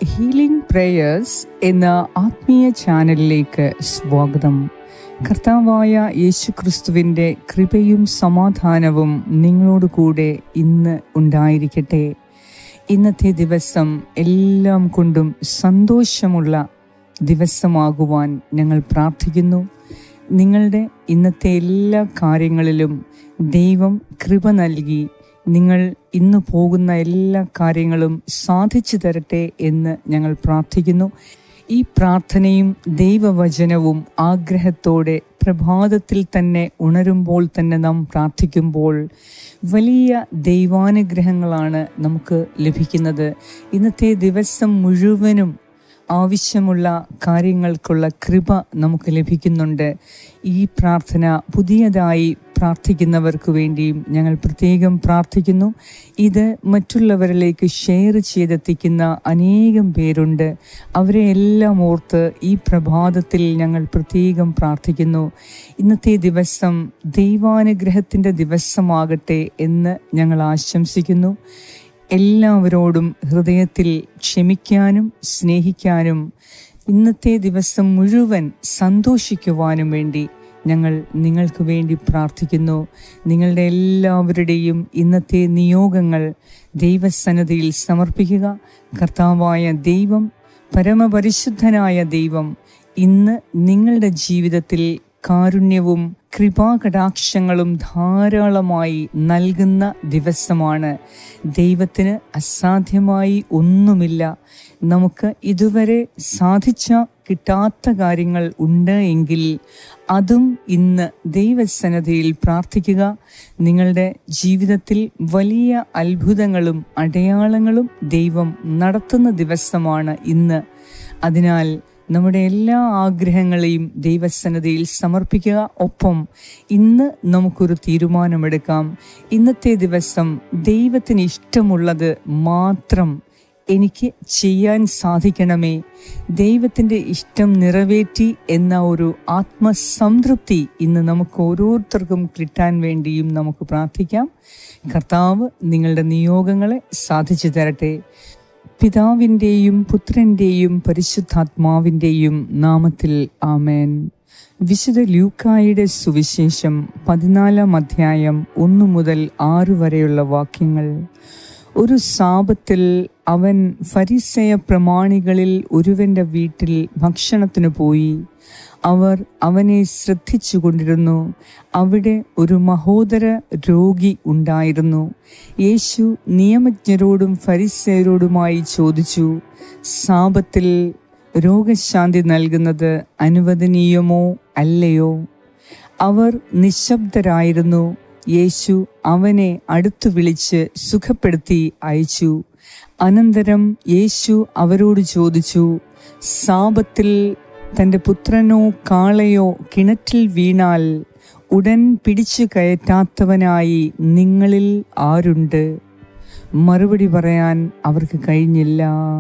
healing prayers എന്ന ആത്മീയ ചാനലിലേക്ക് സ്വാഗതം കർത്താവായ യേശു ക്രിസ്തുവിൻ്റെ കൃപയും സമാധാനവും നിങ്ങളോട് കൂടെ ഇന്ന് ഉണ്ടായിരിക്കട്ടെ ഇന്നത്തെ ദിവസം എല്ലാം കൊണ്ടും സന്തോഷമുള്ള ദിവസമാകുവാൻ ഞങ്ങൾ പ്രാർത്ഥിക്കുന്നു നിങ്ങളുടെ ഇന്നത്തെ എല്ലാ കാര്യങ്ങളിലും ദൈവം കൃപ നൽകി നിങ്ങൾ ഇന്ന് പോകുന്ന എല്ലാ കാര്യങ്ങളും സാധിച്ചു തരട്ടെ എന്ന് ഞങ്ങൾ പ്രാർത്ഥിക്കുന്നു ഈ പ്രാർത്ഥനയും ദൈവവചനവും ആഗ്രഹത്തോടെ പ്രഭാതത്തിൽ തന്നെ ഉണരുമ്പോൾ തന്നെ നാം പ്രാർത്ഥിക്കുമ്പോൾ വലിയ ദൈവാനുഗ്രഹങ്ങളാണ് നമുക്ക് ലഭിക്കുന്നത് ഇന്നത്തെ ദിവസം മുഴുവനും ആവശ്യമുള്ള കാര്യങ്ങൾക്കുള്ള കൃപ നമുക്ക് ലഭിക്കുന്നുണ്ട് ഈ പ്രാർത്ഥന പുതിയതായി പ്രാർത്ഥിക്കുന്നവർക്ക് വേണ്ടിയും ഞങ്ങൾ പ്രത്യേകം പ്രാർത്ഥിക്കുന്നു ഇത് മറ്റുള്ളവരിലേക്ക് ഷെയർ ചെയ്തെത്തിക്കുന്ന അനേകം പേരുണ്ട് അവരെ എല്ലാം ഓർത്ത് ഈ പ്രഭാതത്തിൽ ഞങ്ങൾ പ്രത്യേകം പ്രാർത്ഥിക്കുന്നു ഇന്നത്തെ ദിവസം ദൈവാനുഗ്രഹത്തിൻ്റെ ദിവസമാകട്ടെ എന്ന് ഞങ്ങൾ ആശംസിക്കുന്നു എല്ലാവരോടും ഹൃദയത്തിൽ ക്ഷമിക്കാനും സ്നേഹിക്കാനും ഇന്നത്തെ ദിവസം മുഴുവൻ സന്തോഷിക്കുവാനും വേണ്ടി ഞങ്ങൾ നിങ്ങൾക്ക് വേണ്ടി പ്രാർത്ഥിക്കുന്നു നിങ്ങളുടെ എല്ലാവരുടെയും ഇന്നത്തെ നിയോഗങ്ങൾ ദൈവസന്നതിയിൽ സമർപ്പിക്കുക കർത്താവായ ദൈവം പരമപരിശുദ്ധനായ ദൈവം ഇന്ന് നിങ്ങളുടെ ജീവിതത്തിൽ കാരുണ്യവും കൃപാകടാക്ഷങ്ങളും ധാരാളമായി നൽകുന്ന ദിവസമാണ് ദൈവത്തിന് അസാധ്യമായി ഒന്നുമില്ല നമുക്ക് ഇതുവരെ സാധിച്ച കിട്ടാത്ത കാര്യങ്ങൾ ഉണ്ട് എങ്കിൽ അതും ഇന്ന് ദൈവസന്നദ്ധയിൽ പ്രാർത്ഥിക്കുക നിങ്ങളുടെ ജീവിതത്തിൽ വലിയ അത്ഭുതങ്ങളും അടയാളങ്ങളും ദൈവം നടത്തുന്ന ദിവസമാണ് ഇന്ന് അതിനാൽ നമ്മുടെ എല്ലാ ആഗ്രഹങ്ങളെയും ദൈവസന്നദ്ധയിൽ സമർപ്പിക്കുക ഒപ്പം ഇന്ന് നമുക്കൊരു തീരുമാനമെടുക്കാം ഇന്നത്തെ ദിവസം ദൈവത്തിന് ഇഷ്ടമുള്ളത് മാത്രം എനിക്ക് ചെയ്യാൻ സാധിക്കണമേ ദൈവത്തിൻ്റെ ഇഷ്ടം നിറവേറ്റി എന്ന ഒരു ആത്മസംതൃപ്തി ഇന്ന് നമുക്ക് ഓരോരുത്തർക്കും കിട്ടാൻ വേണ്ടിയും നമുക്ക് പ്രാർത്ഥിക്കാം കർത്താവ് നിങ്ങളുടെ നിയോഗങ്ങളെ സാധിച്ചു തരട്ടെ പിതാവിൻ്റെയും പുത്രൻ്റെയും പരിശുദ്ധാത്മാവിൻ്റെയും നാമത്തിൽ ആമേൻ വിശുദ്ധ ലൂക്കായുടെ സുവിശേഷം പതിനാലാം അധ്യായം ഒന്നു മുതൽ ആറ് വരെയുള്ള വാക്യങ്ങൾ ഒരു സാപത്തിൽ അവൻ ഫരിസയ പ്രമാണികളിൽ ഒരുവന്റെ വീട്ടിൽ ഭക്ഷണത്തിനു പോയി അവർ അവനെ ശ്രദ്ധിച്ചു കൊണ്ടിരുന്നു അവിടെ ഒരു മഹോദര രോഗി ഉണ്ടായിരുന്നു യേശു നിയമജ്ഞരോടും ഫരിസയരോടുമായി ചോദിച്ചു സാപത്തിൽ രോഗശാന്തി നൽകുന്നത് അനുവദനീയമോ അല്ലയോ അവർ നിശബ്ദരായിരുന്നു യേശു അവനെ അടുത്തു വിളിച്ച് സുഖപ്പെടുത്തി അയച്ചു അനന്തരം യേശു അവരോട് ചോദിച്ചു സാപത്തിൽ തൻ്റെ പുത്രനോ കാളയോ കിണറ്റിൽ വീണാൽ ഉടൻ പിടിച്ചു കയറ്റാത്തവനായി നിങ്ങളിൽ ആരുണ്ട് മറുപടി പറയാൻ അവർക്ക് കഴിഞ്ഞില്ല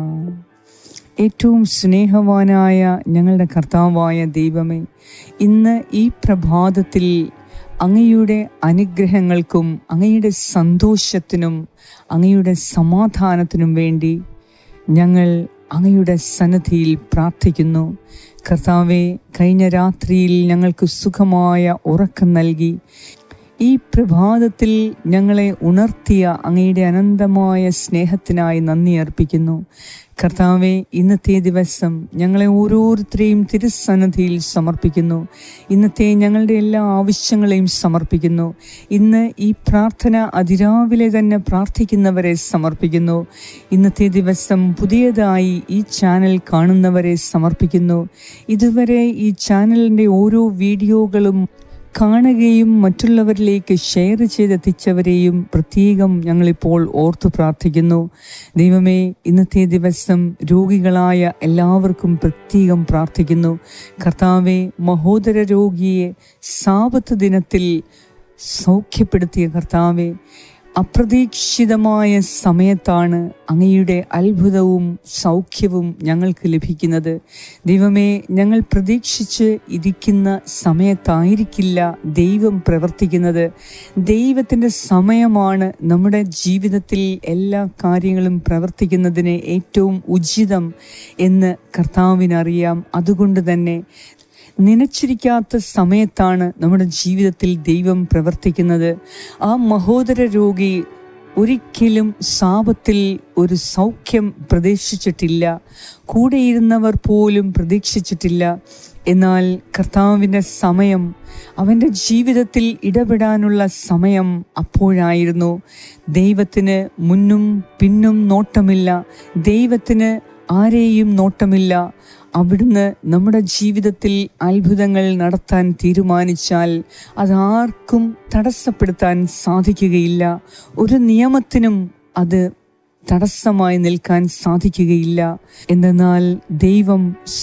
ഏറ്റവും സ്നേഹവാനായ ഞങ്ങളുടെ കർത്താവായ ദൈവമേ ഇന്ന് ഈ പ്രഭാതത്തിൽ അങ്ങയുടെ അനുഗ്രഹങ്ങൾക്കും അങ്ങയുടെ സന്തോഷത്തിനും അങ്ങയുടെ സമാധാനത്തിനും വേണ്ടി ഞങ്ങൾ അങ്ങയുടെ സന്നദ്ധിയിൽ പ്രാർത്ഥിക്കുന്നു കർത്താവെ കഴിഞ്ഞ രാത്രിയിൽ ഞങ്ങൾക്ക് സുഖമായ ഉറക്കം നൽകി ഈ പ്രഭാതത്തിൽ ഞങ്ങളെ ഉണർത്തിയ അങ്ങയുടെ അനന്തമായ സ്നേഹത്തിനായി നന്ദി അർപ്പിക്കുന്നു കർത്താവെ ഇന്നത്തെ ദിവസം ഞങ്ങളെ ഓരോരുത്തരെയും തിരുസന്നദ്ധിയിൽ സമർപ്പിക്കുന്നു ഇന്നത്തെ ഞങ്ങളുടെ എല്ലാ ആവശ്യങ്ങളെയും സമർപ്പിക്കുന്നു ഇന്ന് ഈ പ്രാർത്ഥന അതിരാവിലെ തന്നെ പ്രാർത്ഥിക്കുന്നവരെ സമർപ്പിക്കുന്നു ഇന്നത്തെ ദിവസം പുതിയതായി ഈ ചാനൽ കാണുന്നവരെ സമർപ്പിക്കുന്നു ഇതുവരെ ഈ ചാനലിൻ്റെ ഓരോ വീഡിയോകളും കാണുകയും മറ്റുള്ളവരിലേക്ക് ഷെയർ ചെയ്തെത്തിച്ചവരെയും പ്രത്യേകം ഞങ്ങളിപ്പോൾ ഓർത്തു പ്രാർത്ഥിക്കുന്നു ദൈവമേ ഇന്നത്തെ ദിവസം രോഗികളായ എല്ലാവർക്കും പ്രത്യേകം പ്രാർത്ഥിക്കുന്നു കർത്താവെ മഹോദര രോഗിയെ സാപത്ത് ദിനത്തിൽ സൗഖ്യപ്പെടുത്തിയ കർത്താവെ അപ്രതീക്ഷിതമായ സമയത്താണ് അങ്ങയുടെ അത്ഭുതവും സൗഖ്യവും ഞങ്ങൾക്ക് ലഭിക്കുന്നത് ദൈവമേ ഞങ്ങൾ പ്രതീക്ഷിച്ച് ഇരിക്കുന്ന സമയത്തായിരിക്കില്ല ദൈവം പ്രവർത്തിക്കുന്നത് ദൈവത്തിൻ്റെ സമയമാണ് നമ്മുടെ ജീവിതത്തിൽ എല്ലാ കാര്യങ്ങളും പ്രവർത്തിക്കുന്നതിന് ഏറ്റവും ഉചിതം എന്ന് കർത്താവിനറിയാം അതുകൊണ്ട് തന്നെ നനച്ചിരിക്കാത്ത സമയത്താണ് നമ്മുടെ ജീവിതത്തിൽ ദൈവം പ്രവർത്തിക്കുന്നത് ആ മഹോദര രോഗി ഒരിക്കലും ശാപത്തിൽ ഒരു സൗഖ്യം പ്രതീക്ഷിച്ചിട്ടില്ല കൂടെയിരുന്നവർ പോലും പ്രതീക്ഷിച്ചിട്ടില്ല എന്നാൽ കർത്താവിൻ്റെ സമയം അവൻ്റെ ജീവിതത്തിൽ ഇടപെടാനുള്ള സമയം അപ്പോഴായിരുന്നു ദൈവത്തിന് മുന്നും പിന്നും നോട്ടമില്ല ദൈവത്തിന് ആരെയും നോട്ടമില്ല അവിടുന്ന് നമ്മുടെ ജീവിതത്തിൽ അത്ഭുതങ്ങൾ നടത്താൻ തീരുമാനിച്ചാൽ അതാർക്കും തടസ്സപ്പെടുത്താൻ സാധിക്കുകയില്ല ഒരു നിയമത്തിനും അത് തടസ്സമായി നിൽക്കാൻ സാധിക്കുകയില്ല എന്തെന്നാൽ ദൈവം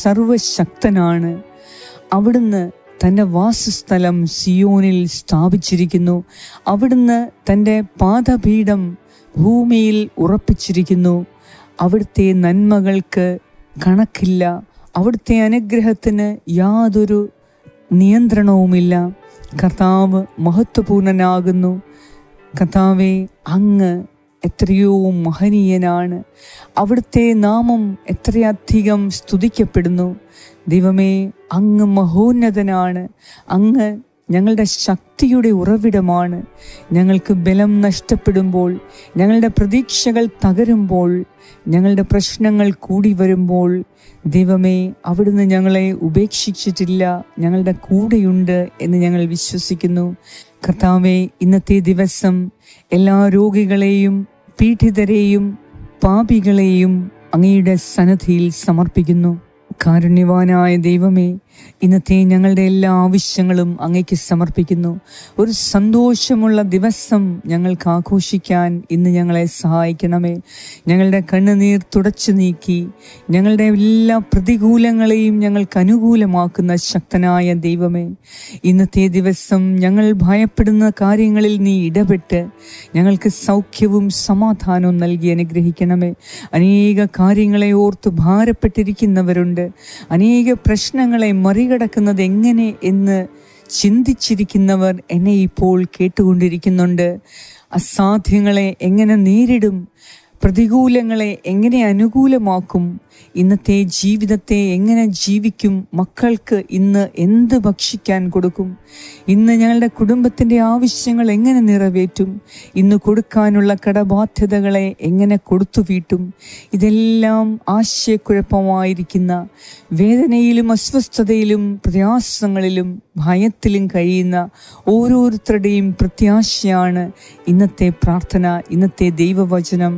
സർവശക്തനാണ് അവിടുന്ന് തൻ്റെ വാസസ്ഥലം സിയോനിൽ സ്ഥാപിച്ചിരിക്കുന്നു അവിടുന്ന് തൻ്റെ പാദപീഠം ഭൂമിയിൽ ഉറപ്പിച്ചിരിക്കുന്നു അവിടുത്തെ നന്മകൾക്ക് കണക്കില്ല അവിടുത്തെ അനുഗ്രഹത്തിന് യാതൊരു നിയന്ത്രണവുമില്ല കർത്താവ് മഹത്വപൂർണനാകുന്നു കർത്താവെ അങ്ങ് എത്രയോ മഹനീയനാണ് അവിടുത്തെ നാമം എത്രയധികം സ്തുതിക്കപ്പെടുന്നു ദൈവമേ അങ്ങ് മഹോന്നതനാണ് അങ്ങ് ഞങ്ങളുടെ ശക്തിയുടെ ഉറവിടമാണ് ഞങ്ങൾക്ക് ബലം നഷ്ടപ്പെടുമ്പോൾ ഞങ്ങളുടെ പ്രതീക്ഷകൾ തകരുമ്പോൾ ഞങ്ങളുടെ പ്രശ്നങ്ങൾ കൂടി വരുമ്പോൾ ദൈവമേ അവിടുന്ന് ഞങ്ങളെ ഉപേക്ഷിച്ചിട്ടില്ല ഞങ്ങളുടെ കൂടെയുണ്ട് എന്ന് ഞങ്ങൾ വിശ്വസിക്കുന്നു കർത്താവെ ഇന്നത്തെ ദിവസം എല്ലാ രോഗികളെയും പീഡിതരെയും പാപികളെയും അങ്ങയുടെ സന്നദ്ധിയിൽ സമർപ്പിക്കുന്നു കാരുണ്യവാനായ ദൈവമേ ഇന്നത്തെ ഞങ്ങളുടെ എല്ലാ ആവശ്യങ്ങളും അങ്ങയ്ക്ക് സമർപ്പിക്കുന്നു ഒരു സന്തോഷമുള്ള ദിവസം ഞങ്ങൾക്ക് ആഘോഷിക്കാൻ ഇന്ന് ഞങ്ങളെ സഹായിക്കണമേ ഞങ്ങളുടെ കണ്ണുനീർ തുടച്ചു നീക്കി ഞങ്ങളുടെ എല്ലാ പ്രതികൂലങ്ങളെയും ഞങ്ങൾക്ക് അനുകൂലമാക്കുന്ന ശക്തനായ ദൈവമേ ഇന്നത്തെ ദിവസം ഞങ്ങൾ ഭയപ്പെടുന്ന കാര്യങ്ങളിൽ നീ ഇടപെട്ട് ഞങ്ങൾക്ക് സൗഖ്യവും സമാധാനവും നൽകി അനുഗ്രഹിക്കണമേ അനേക കാര്യങ്ങളെ ഓർത്ത് ഭാരപ്പെട്ടിരിക്കുന്നവരുണ്ട് അനേക പ്രശ്നങ്ങളെ മറികടക്കുന്നത് എങ്ങനെ എന്ന് ചിന്തിച്ചിരിക്കുന്നവർ എന്നെ ഇപ്പോൾ കേട്ടുകൊണ്ടിരിക്കുന്നുണ്ട് അസാധ്യങ്ങളെ എങ്ങനെ നേരിടും പ്രതികൂലങ്ങളെ എങ്ങനെ അനുകൂലമാക്കും ഇന്നത്തെ ജീവിതത്തെ എങ്ങനെ ജീവിക്കും മക്കൾക്ക് ഇന്ന് എന്ത് ഭക്ഷിക്കാൻ കൊടുക്കും ഇന്ന് ഞങ്ങളുടെ കുടുംബത്തിൻ്റെ ആവശ്യങ്ങൾ എങ്ങനെ നിറവേറ്റും ഇന്ന് കൊടുക്കാനുള്ള കടബാധ്യതകളെ എങ്ങനെ കൊടുത്തു വീട്ടും ഇതെല്ലാം ആശയക്കുഴപ്പമായിരിക്കുന്ന വേദനയിലും അസ്വസ്ഥതയിലും പ്രയാസങ്ങളിലും ഭയത്തിലും കഴിയുന്ന ഓരോരുത്തരുടെയും പ്രത്യാശയാണ് ഇന്നത്തെ പ്രാർത്ഥന ഇന്നത്തെ ദൈവവചനം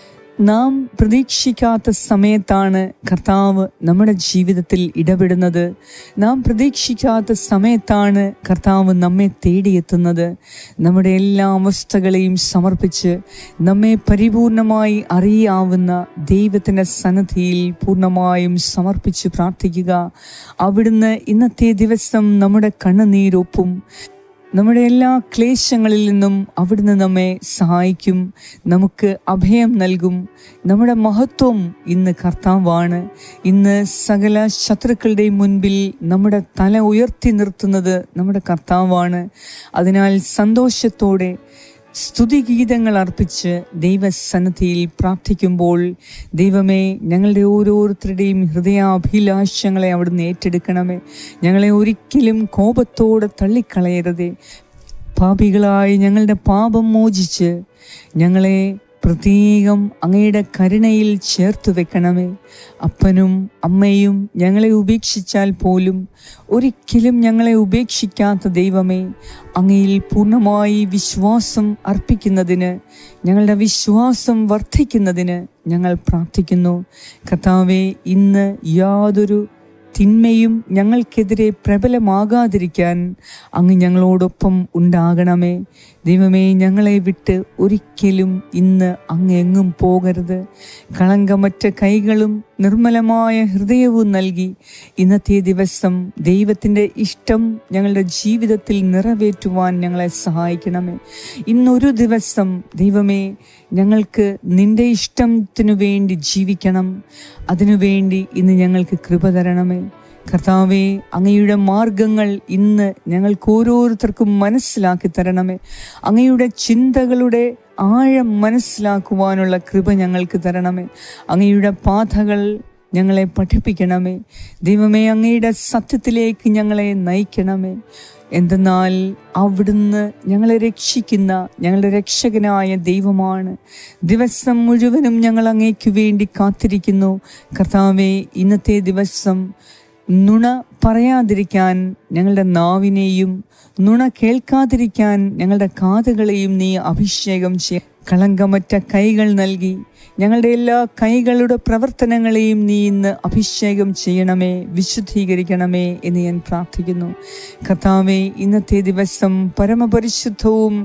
നാം പ്രതീക്ഷിക്കാത്ത സമയത്താണ് കർത്താവ് നമ്മുടെ ജീവിതത്തിൽ ഇടപെടുന്നത് നാം പ്രതീക്ഷിക്കാത്ത സമയത്താണ് കർത്താവ് നമ്മെ തേടിയെത്തുന്നത് നമ്മുടെ എല്ലാ അവസ്ഥകളെയും സമർപ്പിച്ച് നമ്മെ പരിപൂർണമായി അറിയാവുന്ന ദൈവത്തിൻ്റെ സന്നദ്ധിയിൽ പൂർണ്ണമായും സമർപ്പിച്ച് പ്രാർത്ഥിക്കുക അവിടുന്ന് ഇന്നത്തെ ദിവസം നമ്മുടെ കണ്ണുനീരൊപ്പും നമ്മുടെ എല്ലാ ക്ലേശങ്ങളിൽ നിന്നും അവിടുന്ന് നമ്മെ സഹായിക്കും നമുക്ക് അഭയം നൽകും നമ്മുടെ മഹത്വം ഇന്ന് കർത്താവാണ് ഇന്ന് സകല ശത്രുക്കളുടെയും മുൻപിൽ നമ്മുടെ തല ഉയർത്തി നിർത്തുന്നത് നമ്മുടെ കർത്താവാണ് അതിനാൽ സന്തോഷത്തോടെ സ്തുതിഗീതങ്ങൾ അർപ്പിച്ച് ദൈവസന്നദ്ധിയിൽ പ്രാർത്ഥിക്കുമ്പോൾ ദൈവമേ ഞങ്ങളുടെ ഓരോരുത്തരുടെയും ഹൃദയാഭിലാഷങ്ങളെ അവിടുന്ന് ഏറ്റെടുക്കണമേ ഞങ്ങളെ ഒരിക്കലും കോപത്തോടെ തള്ളിക്കളയരുതേ പാപികളായി ഞങ്ങളുടെ പാപം മോചിച്ച് ഞങ്ങളെ പ്രത്യേകം അങ്ങയുടെ കരുണയിൽ ചേർത്ത് വെക്കണമേ അപ്പനും അമ്മയും ഞങ്ങളെ ഉപേക്ഷിച്ചാൽ പോലും ഒരിക്കലും ഞങ്ങളെ ഉപേക്ഷിക്കാത്ത ദൈവമേ അങ്ങയിൽ പൂർണ്ണമായി വിശ്വാസം അർപ്പിക്കുന്നതിന് ഞങ്ങളുടെ വിശ്വാസം വർദ്ധിക്കുന്നതിന് ഞങ്ങൾ പ്രാർത്ഥിക്കുന്നു കർത്താവെ ഇന്ന് യാതൊരു തിന്മയും ഞങ്ങൾക്കെതിരെ പ്രബലമാകാതിരിക്കാൻ അങ്ങ് ഞങ്ങളോടൊപ്പം ഉണ്ടാകണമേ ദൈവമേ ഞങ്ങളെ വിട്ട് ഒരിക്കലും ഇന്ന് അങ്ങ് എങ്ങും പോകരുത് കളങ്കമറ്റ കൈകളും നിർമ്മലമായ ഹൃദയവും നൽകി ഇന്നത്തെ ദിവസം ദൈവത്തിൻ്റെ ഇഷ്ടം ഞങ്ങളുടെ ജീവിതത്തിൽ നിറവേറ്റുവാൻ ഞങ്ങളെ സഹായിക്കണമേ ഇന്നൊരു ദിവസം ദൈവമേ ഞങ്ങൾക്ക് നിന്റെ ഇഷ്ടത്തിനു വേണ്ടി ജീവിക്കണം അതിനുവേണ്ടി ഇന്ന് ഞങ്ങൾക്ക് കൃപ തരണമേ കർത്താവെ അങ്ങയുടെ മാർഗങ്ങൾ ഇന്ന് ഞങ്ങൾക്ക് ഓരോരുത്തർക്കും മനസ്സിലാക്കി തരണമേ അങ്ങയുടെ ചിന്തകളുടെ ആഴം മനസ്സിലാക്കുവാനുള്ള കൃപ ഞങ്ങൾക്ക് തരണമേ അങ്ങയുടെ പാതകൾ ഞങ്ങളെ പഠിപ്പിക്കണമേ ദൈവമേ അങ്ങയുടെ സത്യത്തിലേക്ക് ഞങ്ങളെ നയിക്കണമേ എന്തെന്നാൽ അവിടുന്ന് ഞങ്ങളെ രക്ഷിക്കുന്ന ഞങ്ങളുടെ രക്ഷകനായ ദൈവമാണ് ദിവസം മുഴുവനും ഞങ്ങൾ അങ്ങേക്ക് വേണ്ടി കാത്തിരിക്കുന്നു കർത്താവെ ഇന്നത്തെ ദിവസം നുണ പറയാതിരിക്കാൻ ഞങ്ങളുടെ നാവിനെയും നുണ കേൾക്കാതിരിക്കാൻ ഞങ്ങളുടെ കാതുകളെയും നീ അഭിഷേകം ചെയ്യ കളങ്കമറ്റ കൈകൾ നൽകി ഞങ്ങളുടെ എല്ലാ കൈകളുടെ പ്രവർത്തനങ്ങളെയും നീ ഇന്ന് അഭിഷേകം ചെയ്യണമേ വിശുദ്ധീകരിക്കണമേ എന്ന് ഞാൻ പ്രാർത്ഥിക്കുന്നു കർത്താവെ ഇന്നത്തെ ദിവസം പരമപരിശുദ്ധവും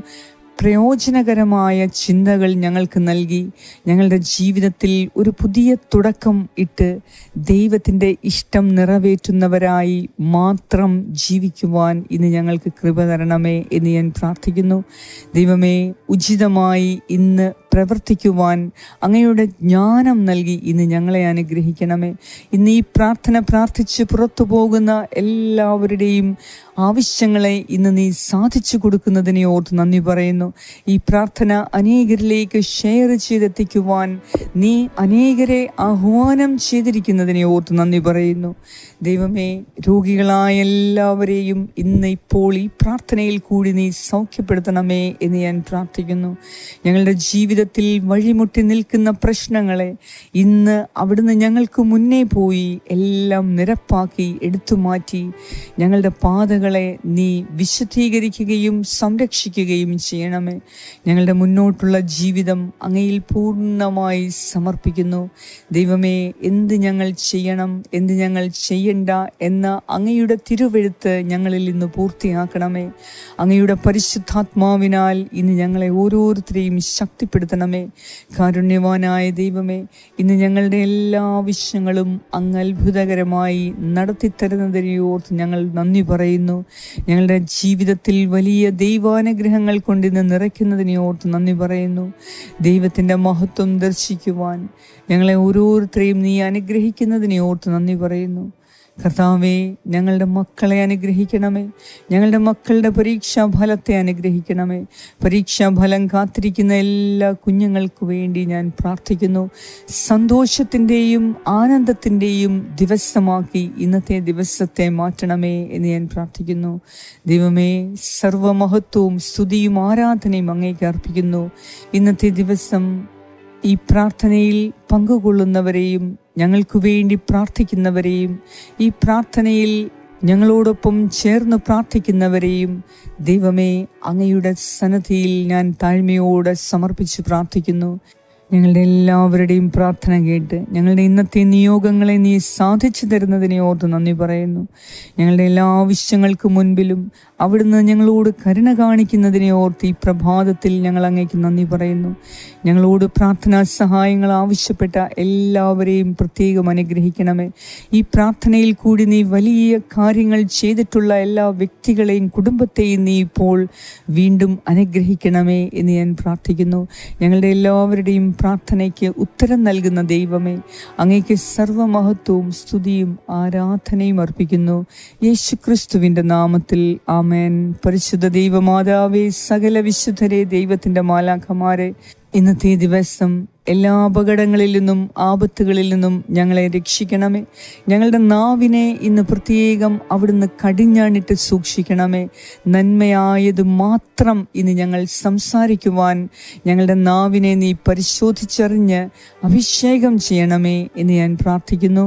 പ്രയോജനകരമായ ചിന്തകൾ ഞങ്ങൾക്ക് നൽകി ഞങ്ങളുടെ ജീവിതത്തിൽ ഒരു പുതിയ തുടക്കം ഇട്ട് ദൈവത്തിൻ്റെ ഇഷ്ടം നിറവേറ്റുന്നവരായി മാത്രം ജീവിക്കുവാൻ ഇന്ന് ഞങ്ങൾക്ക് കൃപ തരണമേ എന്ന് ഞാൻ പ്രാർത്ഥിക്കുന്നു ദൈവമേ ഉചിതമായി ഇന്ന് പ്രവർത്തിക്കുവാൻ അങ്ങയുടെ ജ്ഞാനം നൽകി ഇന്ന് ഞങ്ങളെ അനുഗ്രഹിക്കണമേ ഇന്ന് ഈ പ്രാർത്ഥന പ്രാർത്ഥിച്ച് പുറത്തു പോകുന്ന എല്ലാവരുടെയും ആവശ്യങ്ങളെ ഇന്ന് നീ സാധിച്ചു കൊടുക്കുന്നതിനെ ഓർത്ത് നന്ദി പറയുന്നു ഈ പ്രാർത്ഥന അനേകരിലേക്ക് ഷെയർ ചെയ്തെത്തിക്കുവാൻ നീ അനേകരെ ആഹ്വാനം ചെയ്തിരിക്കുന്നതിനെ ഓർത്ത് നന്ദി പറയുന്നു ദൈവമേ രോഗികളായ എല്ലാവരെയും ഇന്ന് ഇപ്പോൾ ഈ പ്രാർത്ഥനയിൽ കൂടി നീ സൗഖ്യപ്പെടുത്തണമേ എന്ന് ഞാൻ പ്രാർത്ഥിക്കുന്നു ഞങ്ങളുടെ ജീവിതത്തിൽ വഴിമുട്ടി നിൽക്കുന്ന പ്രശ്നങ്ങളെ ഇന്ന് അവിടുന്ന് ഞങ്ങൾക്ക് മുന്നേ പോയി എല്ലാം നിരപ്പാക്കി എടുത്തു മാറ്റി ഞങ്ങളുടെ പാതകളെ നീ വിശുദ്ധീകരിക്കുകയും സംരക്ഷിക്കുകയും ചെയ്യണമേ ഞങ്ങളുടെ മുന്നോട്ടുള്ള ജീവിതം അങ്ങയിൽ പൂർണ്ണമായി സമർപ്പിക്കുന്നു ദൈവമേ എന്ത് ഞങ്ങൾ ചെയ്യണം എന്ത് ഞങ്ങൾ ചെയ്യണ്ട എന്ന അങ്ങയുടെ തിരുവെഴുത്ത് ഞങ്ങളിൽ ഇന്ന് പൂർത്തിയാക്കണമേ അങ്ങയുടെ പരിശുദ്ധാത്മാവിനാൽ ഇന്ന് ഞങ്ങളെ ഓരോരുത്തരെയും ശക്തിപ്പെടുത്തണമേ കാരുണ്യവാനായ ദൈവമേ ഇന്ന് ഞങ്ങളുടെ എല്ലാ ആവശ്യങ്ങളും അങ്ങ് അത്ഭുതകരമായി നടത്തിത്തരുന്നതിനെ ഓർത്ത് ഞങ്ങൾ നന്ദി പറയുന്നു ഞങ്ങളുടെ ജീവിതത്തിൽ വലിയ ദൈവാനുഗ്രഹങ്ങൾ കൊണ്ട് ഇന്ന് നിറയ്ക്കുന്നതിനെ ഓർത്ത് നന്ദി പറയുന്നു ദൈവത്തിൻ്റെ മഹത്വം ദർശിക്കുവാൻ ഞങ്ങളെ ഓരോരുത്തരെയും നീ അനുഗ്രഹിക്കുന്നതിനെ ഓർത്ത് നന്ദി പറയുന്നു കർത്താവേ ഞങ്ങളുടെ മക്കളെ അനുഗ്രഹിക്കണമേ ഞങ്ങളുടെ മക്കളുടെ പരീക്ഷാ ഫലത്തെ അനുഗ്രഹിക്കണമേ പരീക്ഷാ ഫലം കാത്തിരിക്കുന്ന എല്ലാ കുഞ്ഞുങ്ങൾക്ക് വേണ്ടി ഞാൻ പ്രാർത്ഥിക്കുന്നു സന്തോഷത്തിൻ്റെയും ആനന്ദത്തിൻ്റെയും ദിവസമാക്കി ഇന്നത്തെ ദിവസത്തെ മാറ്റണമേ എന്ന് ഞാൻ പ്രാർത്ഥിക്കുന്നു ദൈവമേ സർവമഹത്വവും സ്തുതിയും ആരാധനയും അങ്ങേക്ക് അർപ്പിക്കുന്നു ഇന്നത്തെ ദിവസം ഈ പ്രാർത്ഥനയിൽ പങ്കുകൊള്ളുന്നവരെയും ഞങ്ങൾക്ക് വേണ്ടി പ്രാർത്ഥിക്കുന്നവരെയും ഈ പ്രാർത്ഥനയിൽ ഞങ്ങളോടൊപ്പം ചേർന്ന് പ്രാർത്ഥിക്കുന്നവരെയും ദൈവമേ അങ്ങയുടെ സന്നദ്ധിയിൽ ഞാൻ താഴ്മയോടെ സമർപ്പിച്ച് പ്രാർത്ഥിക്കുന്നു ഞങ്ങളുടെ എല്ലാവരുടെയും പ്രാർത്ഥന കേട്ട് ഞങ്ങളുടെ ഇന്നത്തെ നിയോഗങ്ങളെ നീ സാധിച്ചു തരുന്നതിനെ ഓർത്ത് നന്ദി പറയുന്നു ഞങ്ങളുടെ എല്ലാ ആവശ്യങ്ങൾക്ക് മുൻപിലും അവിടുന്ന് ഞങ്ങളോട് കരുണ കാണിക്കുന്നതിനെ ഓർത്ത് ഈ പ്രഭാതത്തിൽ ഞങ്ങൾ അങ്ങേക്ക് നന്ദി പറയുന്നു ഞങ്ങളോട് പ്രാർത്ഥനാ സഹായങ്ങൾ ആവശ്യപ്പെട്ട എല്ലാവരെയും പ്രത്യേകം അനുഗ്രഹിക്കണമേ ഈ പ്രാർത്ഥനയിൽ കൂടി നീ വലിയ കാര്യങ്ങൾ ചെയ്തിട്ടുള്ള എല്ലാ വ്യക്തികളെയും കുടുംബത്തെയും നീ ഇപ്പോൾ വീണ്ടും അനുഗ്രഹിക്കണമേ എന്ന് ഞാൻ പ്രാർത്ഥിക്കുന്നു ഞങ്ങളുടെ എല്ലാവരുടെയും പ്രാർത്ഥനയ്ക്ക് ഉത്തരം നൽകുന്ന ദൈവമേ അങ്ങേക്ക് സർവമഹത്വവും സ്തുതിയും ആരാധനയും അർപ്പിക്കുന്നു യേശു ക്രിസ്തുവിൻ്റെ നാമത്തിൽ ആമേൻ പരിശുദ്ധ ദൈവമാതാവേ സകല വിശുദ്ധരെ ദൈവത്തിൻ്റെ മാലാഖമാരെ ഇന്നത്തെ ദിവസം എല്ലാ അപകടങ്ങളിൽ നിന്നും ആപത്തുകളിൽ നിന്നും ഞങ്ങളെ രക്ഷിക്കണമേ ഞങ്ങളുടെ നാവിനെ ഇന്ന് പ്രത്യേകം അവിടുന്ന് കടിഞ്ഞാണിട്ട് സൂക്ഷിക്കണമേ നന്മയായത് മാത്രം ഇന്ന് ഞങ്ങൾ സംസാരിക്കുവാൻ ഞങ്ങളുടെ നാവിനെ നീ പരിശോധിച്ചറിഞ്ഞ് അഭിഷേകം ചെയ്യണമേ എന്ന് ഞാൻ പ്രാർത്ഥിക്കുന്നു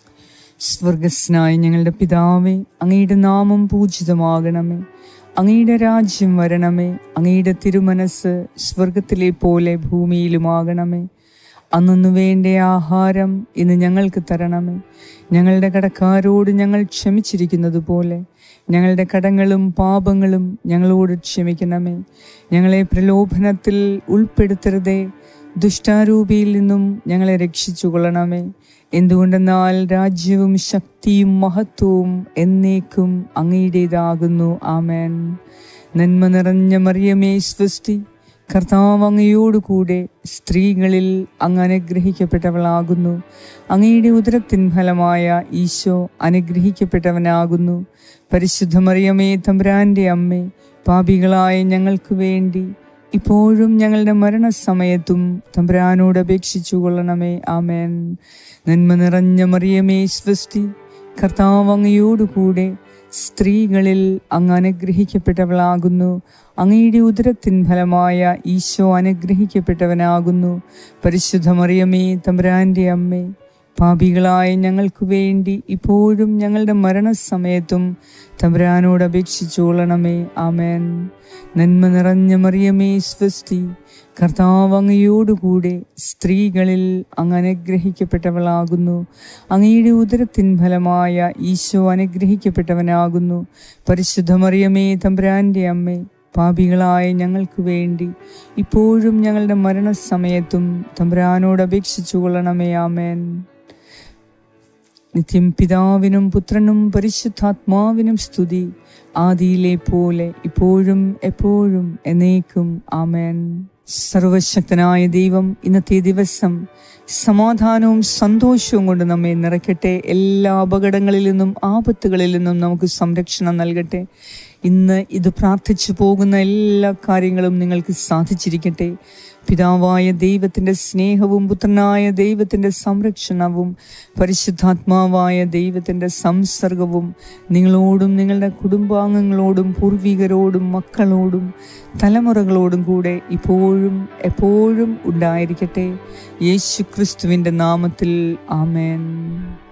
സ്വർഗസ്നായ ഞങ്ങളുടെ പിതാവേ അങ്ങയുടെ നാമം പൂജിതമാകണമേ അങ്ങയുടെ രാജ്യം വരണമേ അങ്ങയുടെ തിരുമനസ് സ്വർഗത്തിലെ പോലെ ഭൂമിയിലുമാകണമേ അന്നു വേണ്ട ആഹാരം ഇന്ന് ഞങ്ങൾക്ക് തരണമേ ഞങ്ങളുടെ കടക്കാരോട് ഞങ്ങൾ ക്ഷമിച്ചിരിക്കുന്നത് പോലെ ഞങ്ങളുടെ കടങ്ങളും പാപങ്ങളും ഞങ്ങളോട് ക്ഷമിക്കണമേ ഞങ്ങളെ പ്രലോഭനത്തിൽ ഉൾപ്പെടുത്തരുതേ ദുഷ്ടാരൂപിയിൽ നിന്നും ഞങ്ങളെ രക്ഷിച്ചു കൊള്ളണമേ എന്തുകൊണ്ടെന്നാൽ രാജ്യവും ശക്തിയും മഹത്വവും എന്നേക്കും അങ്ങയുടേതാകുന്നു ആമേൻ നന്മ നിറഞ്ഞ മറിയമേ സ്വസ്തി കർത്താവ് അങ്ങയോടുകൂടെ സ്ത്രീകളിൽ അങ്ങ് അനുഗ്രഹിക്കപ്പെട്ടവളാകുന്നു അങ്ങയുടെ ഉദരത്തിൻ ഫലമായ ഈശോ അനുഗ്രഹിക്കപ്പെട്ടവനാകുന്നു പരിശുദ്ധ മറിയമേ തമ്പുരാന്റെ അമ്മേ പാപികളായ ഞങ്ങൾക്ക് വേണ്ടി ഇപ്പോഴും ഞങ്ങളുടെ മരണസമയത്തും തമ്പുരാനോട് അപേക്ഷിച്ചു കൊള്ളണമേ ആമേൻ നന്മ നിറഞ്ഞ മറിയമേ സ്വസ്തി കർത്താവ് അങ്ങയോടുകൂടെ സ്ത്രീകളിൽ അങ്ങ് അനുഗ്രഹിക്കപ്പെട്ടവളാകുന്നു അങ്ങയുടെ ഉദരത്തിൻ ഫലമായ ഈശോ അനുഗ്രഹിക്കപ്പെട്ടവനാകുന്നു പരിശുദ്ധ മറിയമേ തമ്പുരാന്റെ അമ്മേ പാപികളായ ഞങ്ങൾക്ക് വേണ്ടി ഇപ്പോഴും ഞങ്ങളുടെ മരണസമയത്തും തമ്പുരാനോട് അപേക്ഷിച്ചോളണമേ ആമേൻ നന്മ നിറഞ്ഞ മറിയമേ സ്വസ്തി കർത്താവ് അങ്ങയോടുകൂടെ സ്ത്രീകളിൽ അങ്ങ് അനുഗ്രഹിക്കപ്പെട്ടവളാകുന്നു അങ്ങയുടെ ഉദരത്തിൻ ഫലമായ ഈശോ അനുഗ്രഹിക്കപ്പെട്ടവനാകുന്നു പരിശുദ്ധ മറിയമേ തമ്പുരാന്റെ അമ്മേ പാപികളായ ഞങ്ങൾക്ക് വേണ്ടി ഇപ്പോഴും ഞങ്ങളുടെ മരണസമയത്തും തമ്പുരാനോട് അപേക്ഷിച്ചു കൊള്ളണമേ ആമേൻ നിത്യം പിതാവിനും പുത്രനും പരിശുദ്ധാത്മാവിനും സ്തുതി ആദിയിലെ പോലെ ഇപ്പോഴും എപ്പോഴും എന്നേക്കും ആമേൻ സർവശക്തനായ ദൈവം ഇന്നത്തെ ദിവസം സമാധാനവും സന്തോഷവും കൊണ്ട് നമ്മെ നിറയ്ക്കട്ടെ എല്ലാ അപകടങ്ങളിൽ നിന്നും ആപത്തുകളിൽ നിന്നും നമുക്ക് സംരക്ഷണം നൽകട്ടെ ഇന്ന് ഇത് പ്രാർത്ഥിച്ചു പോകുന്ന എല്ലാ കാര്യങ്ങളും നിങ്ങൾക്ക് സാധിച്ചിരിക്കട്ടെ പിതാവായ ദൈവത്തിൻ്റെ സ്നേഹവും പുത്രനായ ദൈവത്തിൻ്റെ സംരക്ഷണവും പരിശുദ്ധാത്മാവായ ദൈവത്തിൻ്റെ സംസർഗവും നിങ്ങളോടും നിങ്ങളുടെ കുടുംബാംഗങ്ങളോടും പൂർവികരോടും മക്കളോടും തലമുറകളോടും കൂടെ ഇപ്പോഴും എപ്പോഴും ഉണ്ടായിരിക്കട്ടെ യേശു ക്രിസ്തുവിൻ്റെ നാമത്തിൽ ആമേൻ